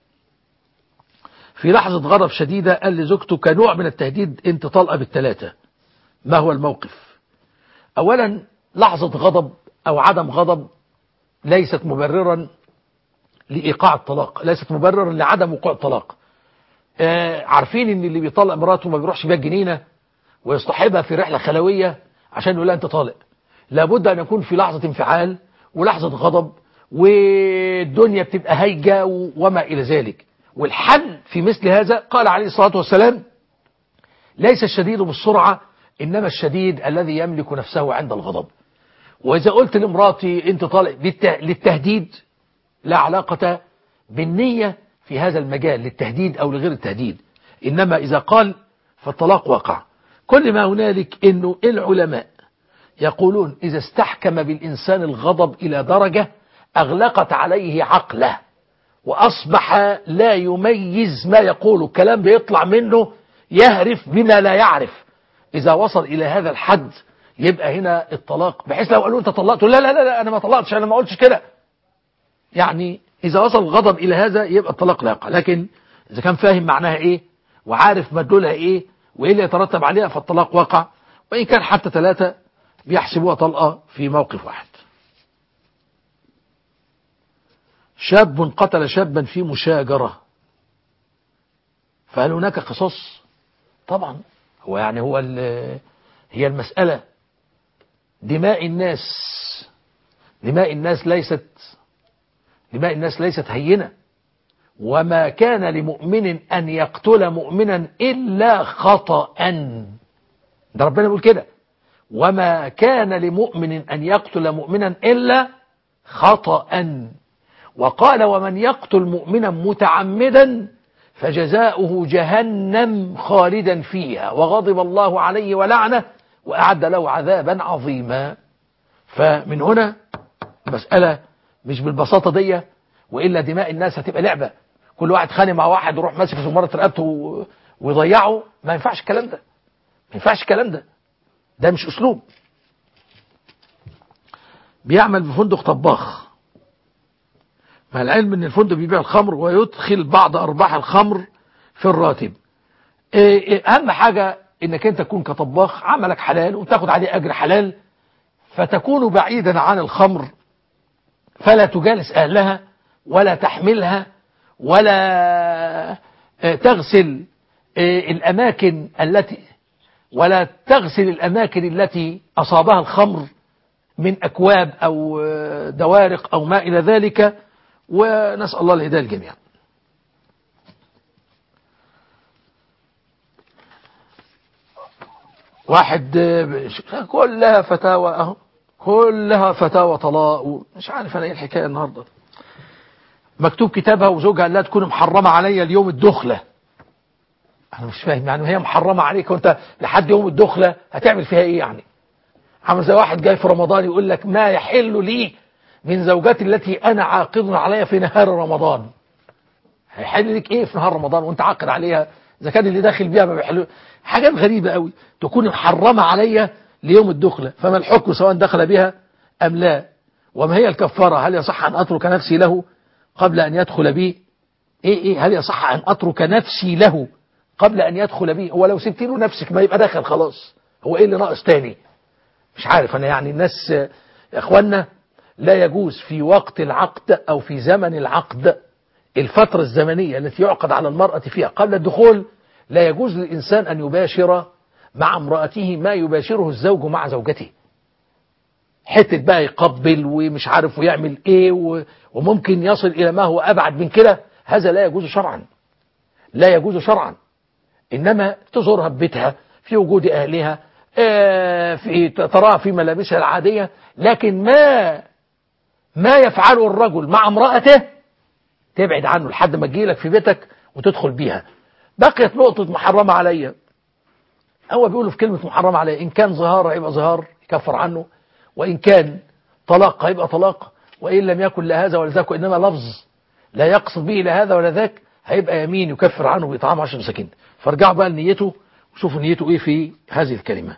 في لحظة غضب شديدة قال لزوجته كنوع من التهديد انت طلقة بالثلاثة ما هو الموقف أولا لحظة غضب أو عدم غضب ليست مبررا لإيقاع الطلاق ليست مبررا لعدم وقوع الطلاق آه عارفين ان اللي بيطلق مراته ما بيروحش بيها الجنينة ويصطحبها في رحلة خلوية عشان يقول لها انت طالق لابد ان يكون في لحظة انفعال ولحظة غضب والدنيا بتبقى هايجة وما الى ذلك والحل في مثل هذا قال عليه الصلاة والسلام ليس الشديد بالسرعة انما الشديد الذي يملك نفسه عند الغضب واذا قلت لمراتي انت طالق للتهديد لا علاقة بالنية في هذا المجال للتهديد أو لغير التهديد إنما إذا قال فالطلاق وقع كل ما هنالك إنه العلماء يقولون إذا استحكم بالإنسان الغضب إلى درجة أغلقت عليه عقله وأصبح لا يميز ما يقول الكلام بيطلع منه يهرف بما لا يعرف إذا وصل إلى هذا الحد يبقى هنا الطلاق بحيث لو قالوا أنت طلقت لا لا لا, لا أنا ما طلقتش أنا ما قلتش كده يعني إذا وصل الغضب إلى هذا يبقى الطلاق لا يقع لكن إذا كان فاهم معناها إيه وعارف مدلولها إيه وإيه اللي يترتب عليها فالطلاق وقع وإن كان حتى ثلاثة بيحسبوها طلقة في موقف واحد شاب قتل شابا في مشاجرة فهل هناك قصص طبعا هو يعني هو هي المسألة دماء الناس دماء الناس ليست دماء الناس ليست هينة وما كان لمؤمن أن يقتل مؤمنا إلا خطأ ده ربنا يقول كده وما كان لمؤمن أن يقتل مؤمنا إلا خطأ وقال ومن يقتل مؤمنا متعمدا فجزاؤه جهنم خالدا فيها وغضب الله عليه ولعنه وأعد له عذابا عظيما فمن هنا مسألة مش بالبساطة دي وإلا دماء الناس هتبقى لعبة كل واحد خانق مع واحد ويروح ماسك في مرة رقبته ويضيعه ما ينفعش الكلام ده ما ينفعش الكلام ده ده مش أسلوب بيعمل في فندق طباخ مع العلم ان الفندق بيبيع الخمر ويدخل بعض ارباح الخمر في الراتب إيه إيه اهم حاجة انك انت تكون كطباخ عملك حلال وتاخد عليه اجر حلال فتكون بعيدا عن الخمر فلا تجالس اهلها ولا تحملها ولا آه، تغسل آه، الاماكن التي ولا تغسل الاماكن التي اصابها الخمر من اكواب او آه، دوارق او ما الى ذلك ونسال الله الهدايه للجميع واحد آه، كلها فتاوى اهو كلها فتاوى طلاق مش عارف انا ايه الحكايه النهارده مكتوب كتابها وزوجها لا تكون محرمه عليا اليوم الدخله انا مش فاهم يعني هي محرمه عليك وانت لحد يوم الدخله هتعمل فيها ايه يعني عامل زي واحد جاي في رمضان يقول لك ما يحل لي من زوجاتي التي انا عاقد عليها في نهار رمضان هيحل لك ايه في نهار رمضان وانت عاقد عليها اذا كان اللي داخل بيها ما بيحلو حاجات غريبه قوي تكون محرمه عليا ليوم الدخله فما الحكم سواء دخل بها ام لا وما هي الكفاره هل يصح ان اترك نفسي له قبل ان يدخل بي ايه ايه هل يصح ان اترك نفسي له قبل ان يدخل بي هو لو سبت له نفسك ما يبقى داخل خلاص هو ايه اللي ناقص تاني مش عارف انا يعني الناس آه، يا اخوانا لا يجوز في وقت العقد او في زمن العقد الفترة الزمنية التي يعقد على المرأة فيها قبل الدخول لا يجوز للإنسان أن يباشر مع امرأته ما يباشره الزوج مع زوجته حتة بقى يقبل ومش عارف ويعمل ايه و- وممكن يصل إلى ما هو أبعد من كده هذا لا يجوز شرعا لا يجوز شرعا إنما تزورها ببيتها في وجود أهلها آه، في تراها في ملابسها العادية لكن ما ما يفعله الرجل مع امرأته تبعد عنه لحد ما تجيلك في بيتك وتدخل بيها بقيت نقطة محرمة عليا هو بيقولوا في كلمة محرمة عليا إن كان ظهار هيبقى ظهار يكفر عنه وإن كان طلاق هيبقى طلاق وإن لم يكن لا هذا ولا ذاك وإنما لفظ لا يقصد به لا هذا ولا ذاك هيبقى يمين يكفر عنه ويطعم عشر مساكين فارجعوا بقى لنيته وشوفوا نيته إيه في هذه الكلمة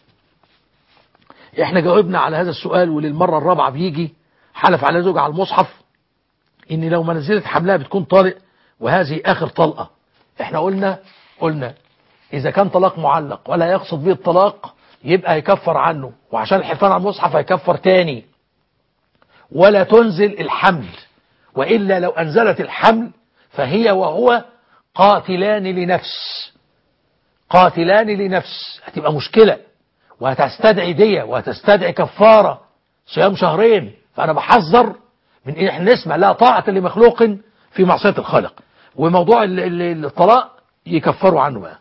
احنا جاوبنا على هذا السؤال وللمرة الرابعة بيجي حلف على زوجها على المصحف ان لو ما نزلت حملها بتكون طارق وهذه اخر طلقة احنا قلنا قلنا اذا كان طلاق معلق ولا يقصد به الطلاق يبقى هيكفر عنه وعشان الحلفان على المصحف هيكفر تاني ولا تنزل الحمل وإلا لو أنزلت الحمل فهي وهو قاتلان لنفس قاتلان لنفس هتبقى مشكلة وهتستدعي دية وهتستدعي كفارة صيام شهرين فأنا بحذر من إن احنا نسمع لا طاعة لمخلوق في معصية الخالق وموضوع ال- ال- الطلاق يكفروا عنه بقى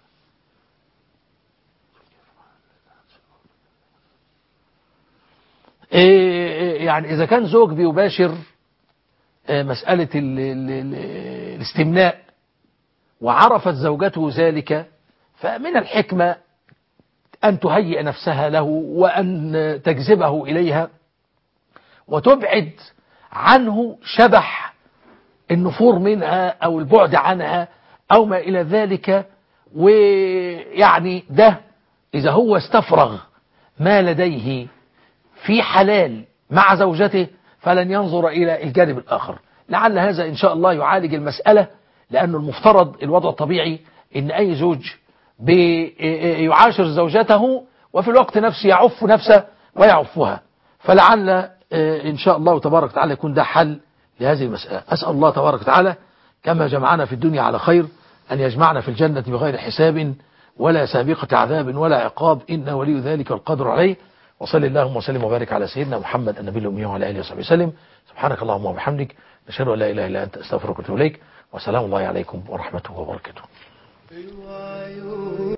إيه يعني إذا كان زوج بيباشر آه، مسألة ال- ال- ال- الاستمناء وعرفت زوجته ذلك فمن الحكمة أن تهيئ نفسها له وأن تجذبه إليها وتبعد عنه شبح النفور منها أو البعد عنها أو ما إلى ذلك ويعني ده إذا هو استفرغ ما لديه في حلال مع زوجته فلن ينظر إلى الجانب الآخر لعل هذا إن شاء الله يعالج المسألة لأنه المفترض الوضع الطبيعي إن أي زوج بيعاشر زوجته وفي الوقت نفسه يعف نفسه ويعفها فلعل آه، إن شاء الله تبارك وتعالى يكون ده حل لهذه المسألة أسأل الله تبارك وتعالى كما جمعنا في الدنيا على خير أن يجمعنا في الجنة بغير حساب ولا سابقة عذاب ولا عقاب إن ولي ذلك والقدر عليه وصل اللهم وسلم وبارك على سيدنا محمد النبي الأمي وعلى آله وصحبه وسلم سبحانك اللهم وبحمدك نشهد أن لا إله إلا أنت أستغفرك وأتوب إليك وسلام الله عليكم ورحمته وبركاته الوعيون